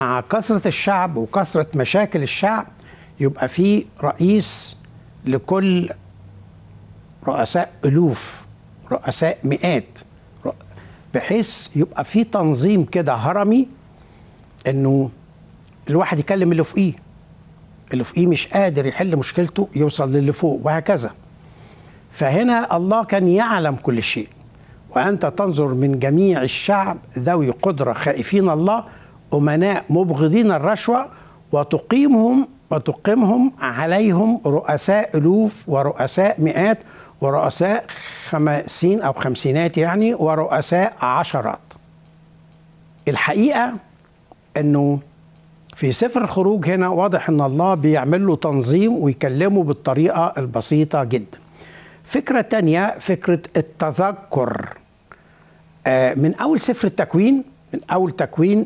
مع كثرة الشعب وكثرة مشاكل الشعب يبقى في رئيس لكل رؤساء ألوف رؤساء مئات بحيث يبقى في تنظيم كده هرمي انه الواحد يكلم اللي فوقيه اللي فوقيه مش قادر يحل مشكلته يوصل للي فوق وهكذا فهنا الله كان يعلم كل شيء وأنت تنظر من جميع الشعب ذوي قدرة خائفين الله أمناء مبغضين الرشوة وتقيمهم وتقيمهم عليهم رؤساء ألوف ورؤساء مئات ورؤساء خمسين أو خمسينات يعني ورؤساء عشرات الحقيقة أنه في سفر الخروج هنا واضح أن الله بيعمل له تنظيم ويكلمه بالطريقة البسيطة جدا فكرة تانية فكرة التذكر من أول سفر التكوين من أول تكوين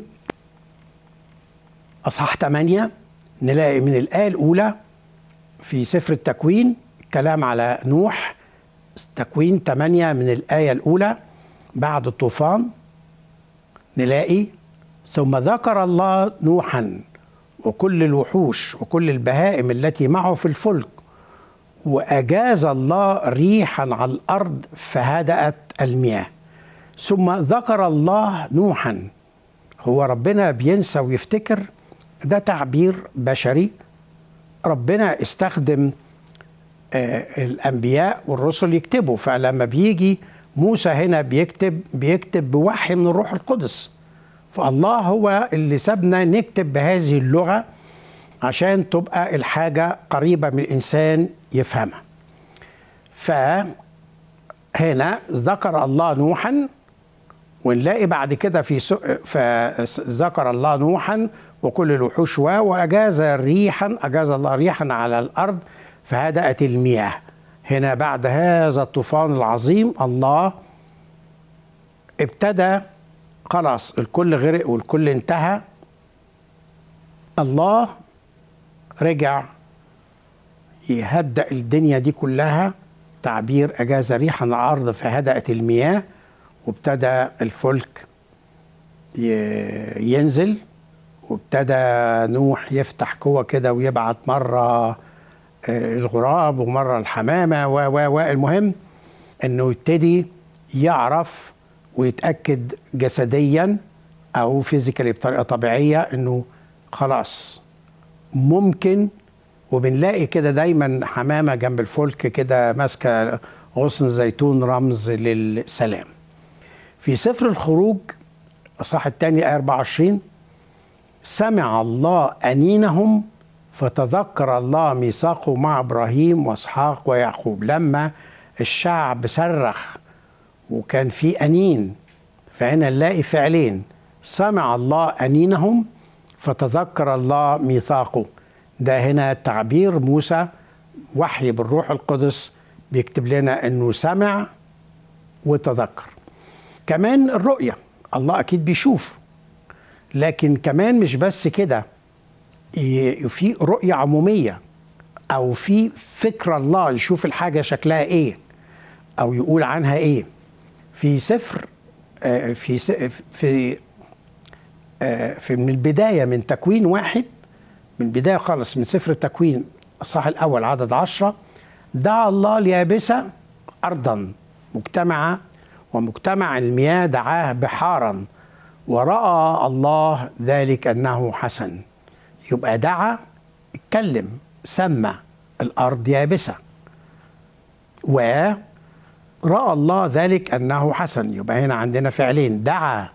أصحاح 8 نلاقي من الآية الأولى في سفر التكوين كلام على نوح تكوين 8 من الآية الأولى بعد الطوفان نلاقي ثم ذكر الله نوحا وكل الوحوش وكل البهائم التي معه في الفلك واجاز الله ريحا على الارض فهدات المياه ثم ذكر الله نوحا هو ربنا بينسى ويفتكر ده تعبير بشري ربنا استخدم آه الانبياء والرسل يكتبوا فلما بيجي موسى هنا بيكتب بيكتب بوحي من الروح القدس فالله هو اللي سابنا نكتب بهذه اللغه عشان تبقى الحاجه قريبه من الانسان يفهمها فهنا ذكر الله نوحا ونلاقي بعد كده في فذكر الله نوحا وكل الوحوش واجاز ريحا اجاز الله ريحا على الارض فهدأت المياه هنا بعد هذا الطوفان العظيم الله ابتدى خلاص الكل غرق والكل انتهى الله رجع يهدأ الدنيا دي كلها تعبير أجاز ريحا على الأرض فهدأت المياه وابتدى الفلك ينزل وابتدى نوح يفتح قوة كده ويبعت مرة الغراب ومرة الحمامة و و و المهم انه يبتدي يعرف ويتأكد جسديا او فيزيكالي بطريقة طبيعية انه خلاص ممكن وبنلاقي كده دايما حمامه جنب الفلك كده ماسكه غصن زيتون رمز للسلام. في سفر الخروج اصحاح الثاني ايه 24 سمع الله انينهم فتذكر الله ميثاقه مع ابراهيم واسحاق ويعقوب لما الشعب صرخ وكان في انين فهنا نلاقي فعلين سمع الله انينهم فتذكر الله ميثاقه ده هنا تعبير موسى وحي بالروح القدس بيكتب لنا انه سمع وتذكر كمان الرؤية الله اكيد بيشوف لكن كمان مش بس كده في رؤية عمومية او في فكر الله يشوف الحاجة شكلها ايه او يقول عنها ايه في سفر في في في من البداية من تكوين واحد من بداية خالص من سفر التكوين الصح الأول عدد عشرة دعا الله اليابسة أرضا مجتمعة ومجتمع المياه دعاه بحارا ورأى الله ذلك أنه حسن يبقى دعا اتكلم سمى الأرض يابسة ورأى الله ذلك أنه حسن يبقى هنا عندنا فعلين دعا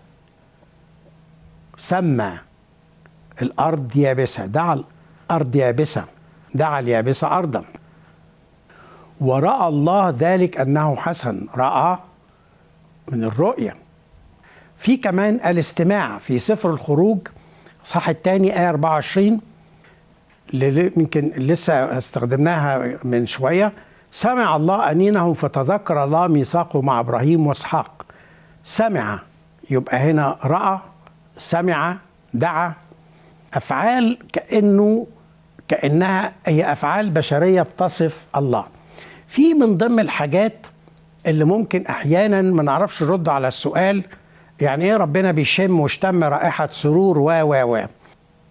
سمى الأرض يابسة دعا الأرض يابسة دعا اليابسة أرضا ورأى الله ذلك أنه حسن رأى من الرؤية في كمان الاستماع في سفر الخروج صح الثاني آية 24 يمكن لسه استخدمناها من شوية سمع الله أنينهم فتذكر الله ميثاقه مع إبراهيم وإسحاق سمع يبقى هنا رأى سمع دعا افعال كانه كانها هي افعال بشريه بتصف الله في من ضمن الحاجات اللي ممكن احيانا ما نعرفش نرد على السؤال يعني ايه ربنا بيشم واشتم رائحه سرور و و و